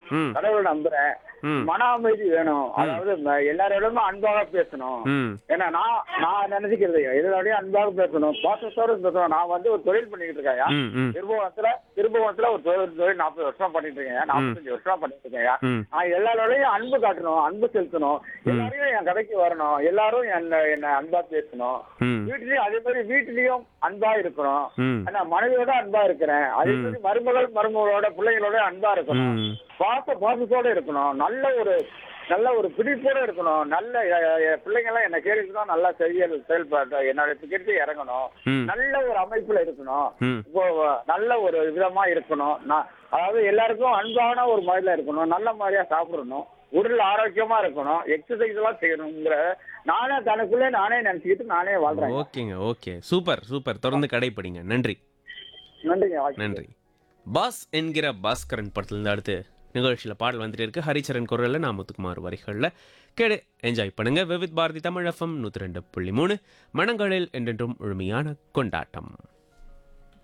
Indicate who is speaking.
Speaker 1: ம்
Speaker 2: கடவுளை நம்புறேன்
Speaker 1: ம்
Speaker 2: மன அமைதி வேணும் அதாவது ம- எல்லாரோடமே அன்பாக பேசணும்
Speaker 1: ம்
Speaker 2: ஏன்னா நான் நான் நினைச்சுக்கிறது எல்லாரோடையும் அன்பாக பேசணும் பாசத்தோட பேசணும் நான் வந்து ஒரு தொழில் பண்ணிட்டு இருக்கேன்
Speaker 1: ம் ம்
Speaker 2: திருபுவனத்துல திருபுவனத்துல ஒரு தொழில் தொழில் நாற்பது வருஷமா பண்ணிட்டு இருக்கேன் நாற்பத்தஞ்சு வருஷமா பண்ணிட்டு இருக்கேன்
Speaker 1: ம்
Speaker 2: நான் எல்லாரோடையும் அன்பு காட்டணும் அன்பு செலுத்தணும் எல்லாரையும் என் கடைக்கு வரணும் எல்லாரும் என்ன என்ன அன்பா பேசணும்
Speaker 1: ம்
Speaker 2: வீட்லயும் அதே மாதிரி வீட்லயும் அன்பா இருக்கணும்
Speaker 1: ம்
Speaker 2: ஆனா மனைவியோட அன்பா இருக்கிறேன் அதே மாதிரி மருமகள் மருமகளோட பிள்ளைங்களோட அன்பா இருக்கணும்
Speaker 1: ம்
Speaker 2: பாச பாசத்தோட இருக்கணும் நல்ல ஒரு நல்ல ஒரு பிடிப்போட இருக்கணும் நல்ல அஹ், அஹ், பிள்ளைங்க எல்லாம் என்ன கேட்டுட்டு தான் நல்லா செயல் செயல்பட என்னோட கேட்டு இறங்கணும்
Speaker 1: ம்
Speaker 2: நல்ல ஒரு அமைப்புல இருக்கணும்
Speaker 1: ம்
Speaker 2: இப்போ நல்ல ஒரு விதமா இருக்கணும் நான் அதாவது எல்லாருக்கும் அன்பான ஒரு முறையில இருக்கணும் நல்ல மாதிரியா சாப்பிடணும் உடல் ஆரோக்கியமா இருக்கணும் எக்ஸசைஸ் எல்லாம் செய்யணுங்கிற நானே தனக்குள்ளே நானே நினைச்சுக்கிட்டு நானே வாழ்றேன்
Speaker 1: ஓகேங்க ஓகே சூப்பர் சூப்பர் தொடர்ந்து கடைப்பிடிங்க நன்றி
Speaker 2: நன்றிங்க வாழ்த்துக்கள்.
Speaker 1: நன்றி பாஸ் என்கிற பாஸ்கரன் படத்துலேருந்து அடுத்து நிகழ்ச்சியில் பாடல் வந்துட்டு இருக்கு ஹரிச்சரன் குரலில் நான் முத்துக்குமார் வரிகளில் கேடு என்ஜாய் பண்ணுங்க விவித் பாரதி தமிழ் எஃப்எம் நூற்றி ரெண்டு புள்ளி மூணு மனங்களில் என்றென்றும் முழுமையான கொண்டாட்டம்